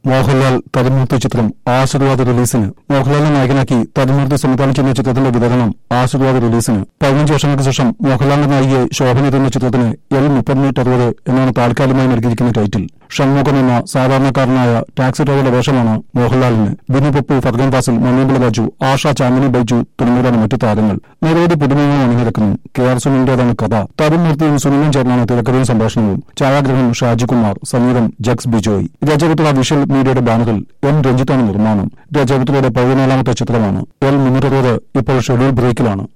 മോഹൻലാൽ തരുമൂർത്തി ചിത്രം ആശീർവാദ് റിലീസിന് മോഹൻലാലിനെ നായകനാക്കി തരുമൂർത്തി സംവിധാനം ചെയ്യുന്ന ചിത്രത്തിന്റെ വിതരണം ആശീർവാദ് റിലീസിന് പതിനഞ്ച് വർഷങ്ങൾക്ക് ശേഷം മോഹൻലാലിന്റെ നായികയെ ശോഭന എത്തുന്ന ചിത്രത്തിന് എൽ മുപ്പത്തിനെട്ട് അറുപത് എന്നാണ് താൽക്കാലികമായി നൽകിയിരിക്കുന്ന ടൈറ്റിൽ ഷൺമുഖൻ എന്ന സാധാരണക്കാരനായ ടാക്സി ഡ്രൈവറുടെ വേഷമാണ് മോഹൻലാലിന് ബിനു പപ്പു ഫർഗൻ ഫാസിൽ മണ്ണിമ്പല ബാജു ആഷ ചാമിനി ബൈജു തുടങ്ങിയവരാണ് മറ്റു താരങ്ങൾ നിരവധി പുതുമകൾ അണിനിരക്കുന്നു കെ ആർ സുനിലിന്റേതാണ് കഥ തരുമൂർത്തിയും സുനിലും ചേർന്നാണ് തിരക്കഥയും സംഭാഷണവും ഛായാഗ്രഹം ഷാജികുമാർ സംഗീതം ജക്സ് ബിജോയ് രചകത്തുള്ള വിഷ്വൽ മീഡിയയുടെ ബാനറിൽ എൻ രഞ്ജിത്താണ് നിർമ്മാണം രചകത്തിലൂടെ പതിനാലാമത്തെ ചിത്രമാണ് എൽ മുന്നൂറ്ററുപത് ഇപ്പോൾ ഷെഡ്യൂൾ ബ്രേക്കിലാണ്